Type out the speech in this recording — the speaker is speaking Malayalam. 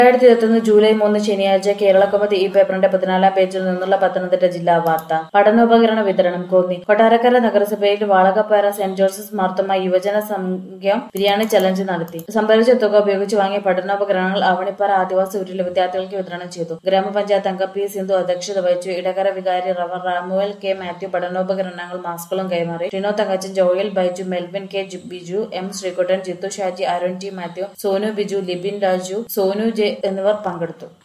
രണ്ടായിരത്തി ഇരുപത്തൊന്ന് ജൂലൈ മൂന്ന് ശനിയാഴ്ച കേരളകൗമുദി ഈ പേപ്പറിന്റെ പതിനാലാം പേജിൽ നിന്നുള്ള പത്തനംതിട്ട ജില്ലാ വാർത്ത പഠനോപകരണ വിതരണം കോന്നി കൊട്ടാരക്കര നഗരസഭയിൽ വാളകപ്പാറ സെന്റ് ജോസഫ് മാർത്തമ്മ യുവജന സംഘം ബിരിയാണി ചലഞ്ച് നടത്തി സംഭരിച്ച തുക ഉപയോഗിച്ച് വാങ്ങിയ പഠനോപകരണങ്ങൾ ആവണിപ്പാറ ആദിവാസി ഊരിലെ വിദ്യാർത്ഥികൾക്ക് വിതരണം ചെയ്തു ഗ്രാമപഞ്ചായത്ത് അംഗം പി സിന്ധു അധ്യക്ഷത വഹിച്ചു ഇടകര വികാരി റവർ റാമുവൽ കെ മാത്യു പഠനോപകരണങ്ങൾ മാസ്കുകളും കൈമാറി Tino Thankachan Joel Baiju Melvin K ജു- Biju M Sreekuttan Jithu Shaji Arun T Mathew Sonu Biju Libin Raju Sonu J എന്നിവർ പങ്കെടുത്തു